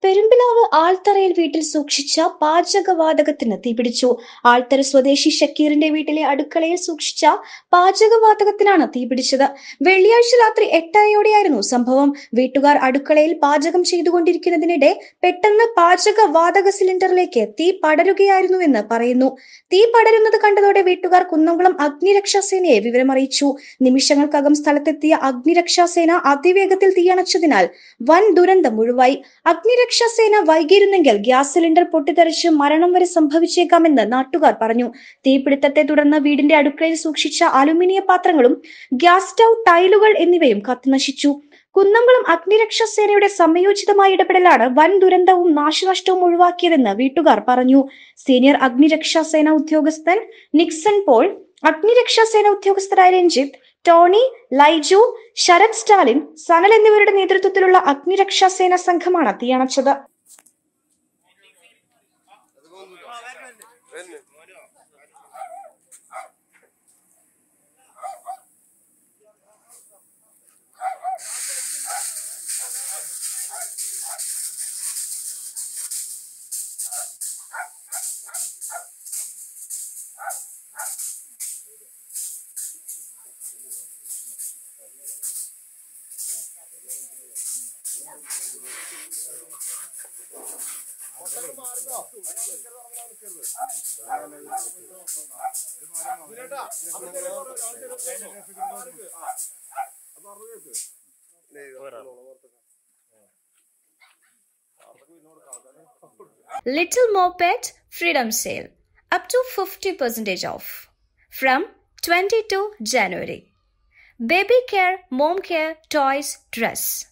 പെരുമ്പിലാവ് ആൾത്തറയിൽ വീട്ടിൽ സൂക്ഷിച്ച പാചകവാതകത്തിന് തീപിടിച്ചു ആൾത്തറ സ്വദേശി ഷക്കീറിന്റെ വീട്ടിലെ അടുക്കളയിൽ സൂക്ഷിച്ച പാചകവാതകത്തിനാണ് തീപിടിച്ചത് വെള്ളിയാഴ്ച രാത്രി എട്ടരയോടെയായിരുന്നു സംഭവം വീട്ടുകാർ അടുക്കളയിൽ പാചകം ചെയ്തുകൊണ്ടിരിക്കുന്നതിനിടെ പെട്ടെന്ന് പാചകവാതക സിലിണ്ടറിലേക്ക് തീ പടരുകയായിരുന്നുവെന്ന് പറയുന്നു തീ പടരുന്നത് കണ്ടതോടെ വീട്ടുകാർ കുന്നംകുളം അഗ്നിരക്ഷാസേനയെ വിവരമറിയിച്ചു നിമിഷങ്ങൾക്കകം സ്ഥലത്തെത്തിയ അഗ്നിരക്ഷാസേന അതിവേഗത്തിൽ തീയണച്ചതിനാൽ വൻ ദുരന്തം ഒഴിവായി അഗ്നിരക്ഷാസേന വൈകിയിരുന്നെങ്കിൽ ഗ്യാസ് സിലിണ്ടർ പൊട്ടിത്തെറിച്ച് മരണം വരെ സംഭവിച്ചേക്കാമെന്ന് നാട്ടുകാർ പറഞ്ഞു തീപിടുത്തത്തെ തുടർന്ന് വീടിന്റെ അടുക്കളയിൽ സൂക്ഷിച്ച അലുമിനിയ പാത്രങ്ങളും ഗ്യാസ് സ്റ്റൗ ടൈലുകൾ എന്നിവയും കത്തിനശിച്ചു കുന്നംകുളം അഗ്നിരക്ഷാസേനയുടെ സമയോചിതമായ ഇടപെടലാണ് വൻ ദുരന്തവും നാശനഷ്ടവും ഒഴിവാക്കിയതെന്ന് വീട്ടുകാർ പറഞ്ഞു സീനിയർ അഗ്നിരക്ഷാസേന ഉദ്യോഗസ്ഥൻ നിക്സൺ പോൾ അഗ്നിരക്ഷാസേന ഉദ്യോഗസ്ഥരായ രഞ്ജിത്ത് ടോണി ലൈജു ശരത് സ്റ്റാലിൻ സനൽ എന്നിവരുടെ നേതൃത്വത്തിലുള്ള അഗ്നിരക്ഷാസേന സംഘമാണ് തീയണച്ചത് Little Moped Freedom Sale up to 50% off from 22 January. Baby care, mom care, toys, dress.